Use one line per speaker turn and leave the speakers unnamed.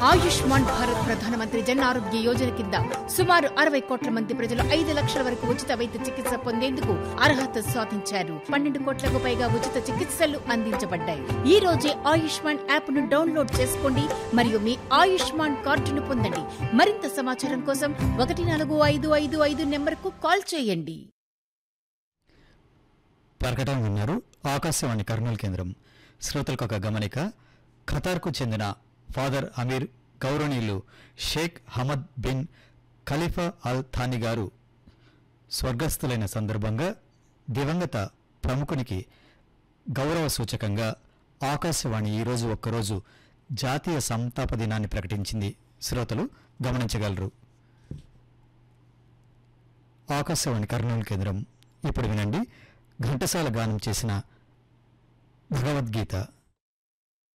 ఆయుష్మాన్ భారత్ ప్రధానమంత్రి జన్ ఆరోగ్య యోజన కింద సుమారు అరవై కోట్ల మంది ప్రజలు ఐదు లక్షల వరకు ఉచిత వైద్య చికిత్స పొందేందుకు అర్హత సాధించారు పన్నెండు కోట్లకు పైగా ఉచిత చికిత్సలు అందించబడ్డాయి ఈ రోజే ఆయుష్మాన్ యాప్ ను డౌన్లోడ్ చేసుకోండి మరియు మీ ఆయుష్మాన్ కార్డును పొందండి మరింత సమాచారం కోసం ఒకటి నాలుగు ఐదు ఐదు ఐదు నెంబర్కు కాల్ చేయండి
ప్రకటన విన్నారు ఆకాశవాణి కర్నూలు కేంద్రం శ్రోతలకు ఒక గమనిక ఖతార్కు చెందిన ఫాదర్ అమీర్ గౌరవనీయులు Sheikh Hamad bin Khalifa Al Thani గారు స్వర్గస్థులైన సందర్భంగా దివంగత ప్రముఖునికి గౌరవ సూచకంగా ఆకాశవాణి ఈరోజు ఒక్కరోజు జాతీయ సంతాప దినాన్ని ప్రకటించింది శ్రోతలు గమనించగలరు ఆకాశవాణి కర్నూలు కేంద్రం ఇప్పుడు వినండి ఘంటసాల గానం చేసిన భగవద్గీత